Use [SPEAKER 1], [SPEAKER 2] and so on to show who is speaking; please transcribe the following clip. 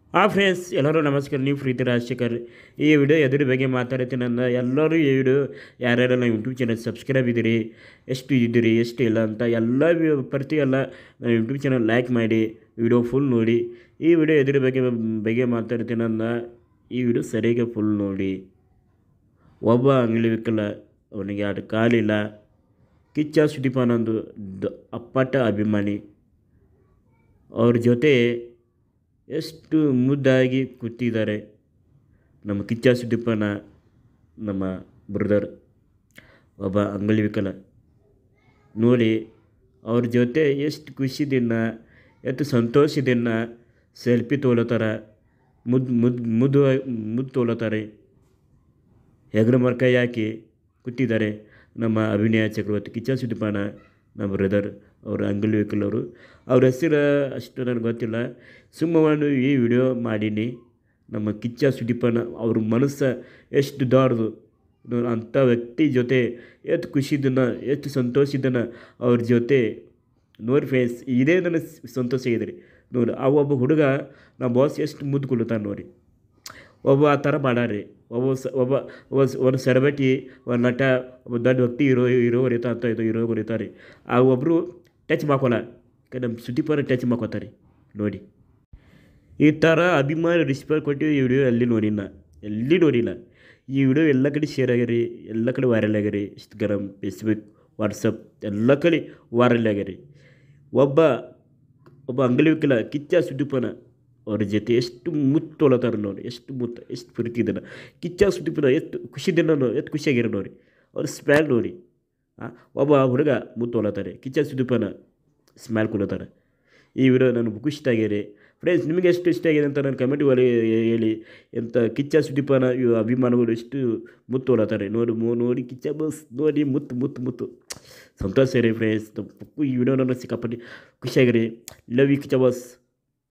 [SPEAKER 1] ಆ ಫ್ರೆಂಡ್ಸ್ ಎಲ್ಲರೂ ನಮಸ್ಕಾರ ನೀವು ಪ್ರೀತಿ ರಾಜಶೇಖರ್ ಈ ವಿಡಿಯೋ ಎದುರು ಬಗ್ಗೆ ಮಾತಾಡ್ತೀನಿ ಅಂದ ಎಲ್ಲರೂ ಈ ವಿಡಿಯೋ ಯಾರ್ಯಾರೆಲ್ಲ ಯೂಟ್ಯೂಬ್ ಚಾನಲ್ ಸಬ್ಸ್ಕ್ರೈಬ್ ಇದ್ದೀರಿ ಎಷ್ಟು ಇದ್ದೀರಿ ಎಷ್ಟು ಇಲ್ಲ ಅಂತ ಎಲ್ಲ ವಿ- ಪ್ರತಿ ಎಲ್ಲ ನನ್ನ ಯೂಟ್ಯೂಬ್ ಚಾನಲ್ ಲೈಕ್ ಮಾಡಿ ವಿಡಿಯೋ ಫುಲ್ ನೋಡಿ ಈ ವಿಡಿಯೋ ಎದುರು ಬಗ್ಗೆ ಬಗ್ಗೆ ಮಾತಾಡ್ತೀನಿ ಅಂದ ಈ ವಿಡಿಯೋ ಸರಿಯಾಗಿ ಫುಲ್ ನೋಡಿ ಒಬ್ಬ ಅಂಗಡಿವಿಕಲ ಅವನಿಗೆ ಎರಡು ಕಾಲಿಲ್ಲ ಕಿಚ್ಚ ಸುದೀಪ್ ಅನ್ನೊಂದು ದ ಅಪ್ಪಟ ಅಭಿಮಾನಿ ಅವ್ರ ಜೊತೆ ಎಷ್ಟು ಮುದ್ದಾಗಿ ಕೂತಿದ್ದಾರೆ ನಮ್ಮ ಕಿಚ್ಚ ಸುದೀಪನ ನಮ್ಮ ಬ್ರದರ್ ಒಬ್ಬ ಅಂಗವಿಕಲ ನೋಡಿ ಅವ್ರ ಜೊತೆ ಎಷ್ಟು ಖುಷಿದಿನ ಎಷ್ಟು ಸಂತೋಷದಿನ ಸೆಲ್ಫಿ ತೊಗೊಳತ್ತಾರ ಮುದ್ದು ಮುದ್ದು ಮುದ್ದು ಮುದ್ದು ತೊಗೊಳತ್ತಾರೆ ಹೆಗರು ಮರ್ಕೈ ಹಾಕಿ ಕೂತಿದ್ದಾರೆ ನಮ್ಮ ಅಭಿನಯ ಚಕ್ರವರ್ತಿ ಕಿಚ್ಚ ಸುದೀಪನ ನಮ್ಮ ಬ್ರದರ್ ಅವರು ಅಂಗವಿಕಲವರು ಅವ್ರ ಹೆಸರು ಅಷ್ಟು ನನಗೆ ಗೊತ್ತಿಲ್ಲ ಸುಮ್ಮ ಒಂದು ಈ ವಿಡಿಯೋ ಮಾಡೀನಿ ನಮ್ಮ ಕಿಚ್ಚ ಸುದೀಪನ ಅವ್ರ ಮನಸ್ಸು ಎಷ್ಟು ದೊಡ್ಡದು ನೋಡಿ ಅಂಥ ವ್ಯಕ್ತಿ ಜೊತೆ ಎಷ್ಟು ಖುಷಿದನ ಎಷ್ಟು ಸಂತೋಷದನ ಅವ್ರ ಜೊತೆ ನೋಡಿ ಫ್ರೆಂಡ್ಸ್ ಇದೇ ನನ್ನ ಸಂತೋಷ ಇದೆ ರೀ ನೋಡಿ ಆ ಒಬ್ಬ ಹುಡುಗ ನಮ್ಮ ಬಾಸ್ ಎಷ್ಟು ಮುದ್ದು ಕೊಡ್ತಾನೆ ನೋಡಿ ಒಬ್ಬ ಆ ಥರ ಮಾಡಾರಿ ಒಬ್ಬ ಸ ಒಬ್ಬ ಒಬ್ಬ ಸ- ಒಂದು ಸೆಲೆಬ್ರಿಟಿ ಒಂದು ನಟ ಒಬ್ಬ ದೊಡ್ಡ ವ್ಯಕ್ತಿ ಹೀರೋ ಹೀರೋ ಬರೀತಾ ಅಂತ ಇದು ಹೀರೋ ಬರೀತಾರೆ ಆ ಒಬ್ಬರು ಟಚ್ ಮಾಡ್ಕೊಲ್ಲ ಕ- ನಮ್ಮ ಸುದೀಪನ ಟಚ್ ಮಾಡ್ಕೊತಾರೆ ನೋಡಿ ಈ ಥರ ಅಭಿಮಾನ ರಿಸ್ಪೆಕ್ಟ್ ಕೊಟ್ಟು ಈ ವಿಡಿಯೋ ಎಲ್ಲಿ ನೋಡಿಲ್ಲ ಎಲ್ಲಿ ನೋಡಿಲ್ಲ ಈ ವಿಡಿಯೋ ಎಲ್ಲ ಕಡೆ ಶೇರ್ ಆಗ್ಯಾರಿ ಎಲ್ಲ ಕಡೆ ವೈರಲ್ ಆಗ್ಯಾರಿ ಇನ್ಸ್ಟಾಗ್ರಾಮ್ ಫೇಸ್ಬುಕ್ ವಾಟ್ಸಪ್ ಎಲ್ಲ ಕಡೆ ವೈರಲ್ ಆಗ್ಯಾರಿ ಒಬ್ಬ ಒಬ್ಬ ಅಂಗಲಿವಿಕಲ ಕಿಚ್ಚ ಸುದೀಪನ ಅವ್ರ ಜೊತೆ ಎಷ್ಟು ಮುತ್ತು ತೊಳತಾರೆ ನೋಡಿ ಎಷ್ಟು ಮುತ್ತು ಎಷ್ಟು ಪ್ರೀತಿ ಇದನ್ನು ಕಿಚ್ಚ ಸುದೀಪನ ಎಷ್ಟು ಖುಷಿದಿನ ಎಷ್ಟು ಖುಷಿಯಾಗಿರೋ ನೋಡಿ ಅವ್ರ ಸ್ಮ್ಯಾಲ್ ನೋಡಿ ಆ, ಒಬ್ಬ ಹುಡುಗ ಮುತ್ತು ತೊಳತಾರೆ ಕಿಚ್ಚ ಸುದೀಪನ ಸ್ಮ್ಯಾಲ್ ಕೊಡ್ತಾರೆ ಈ ವಿಡಿಯೋ ನನಗೆ ಖುಷಿ ಆಗ್ಯಾರಿ ಫ್ರೆಂಡ್ಸ್ ನಿಮಗೆ ಎಷ್ಟು ಇಷ್ಟ ಆಗಿದೆ ಅಂತ ನಾನು ಕಮೆಂಟ್ ಒಳಗೆ ಹೇಳಿ ಎಂಥ ಕಿಚ್ಚ ಸುದೀಪನ ಇವು ಅಭಿಮಾನಿಗಳು ಎಷ್ಟು ಮುತ್ತು ಹೊಲತ್ತಾರೆ ನೋಡಿ ಮೋ ನೋಡಿ ಕಿಚ್ಚ ಬಸ್ ನೋಡಿ ಮುತ್ತು ಮುತ್ತು ಮುತ್ತು ಸಂತೋಷ ರೀ ಫ್ರೆಂಡ್ಸ್ ಈ ವಿಡಿಯೋ ನನ್ನ ಸಿಕ್ಕಾಪಟ್ಟೆ ಖುಷಿಯಾಗಿರಿ ಲವ್ ಯು ಕಿಚ್ಚ ಬಸ್